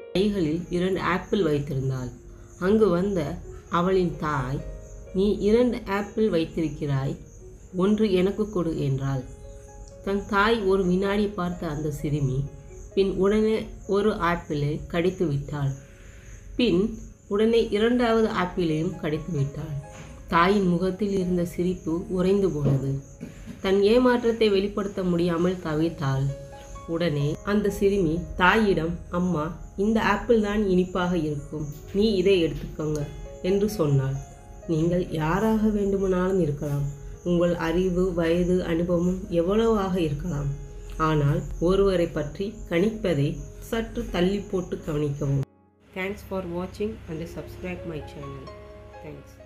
கைகளில் இரண்டு ஆப்பிள் வைத்திருந்தாள் அங்கு வந்த அவளின் தாய் நீ இரண்டு ஆப்பிள் வைத்திருக்கிறாய் ஒன்று எனக்கு கொடு என்றாள் தன் தாய் ஒரு வினாடி பார்த்த அந்த சிறுமி பின் உடனே ஒரு ஆப்பிளை கடித்து விட்டாள் பின் உடனே இரண்டாவது ஆப்பிளையும் கடித்து விட்டாள் தாயின் முகத்தில் இருந்த சிரிப்பு உறைந்து போனது தன் ஏமாற்றத்தை வெளிப்படுத்த முடியாமல் தவித்தாள் உடனே அந்த சிறுமி தாயிடம் அம்மா இந்த ஆப்பிள் தான் இனிப்பாக இருக்கும் நீ இதை எடுத்துக்கோங்க என்று சொன்னாள் நீங்கள் யாராக வேண்டுமானாலும் இருக்கலாம் உங்கள் அறிவு வயது அனுபவம் எவ்வளவாக இருக்கலாம் ஆனால் ஒருவரை பற்றி கணிப்பதை சற்று தள்ளி போட்டு கவனிக்கவும் தேங்க்ஸ் ஃபார் வாட்சிங் and subscribe my channel thanks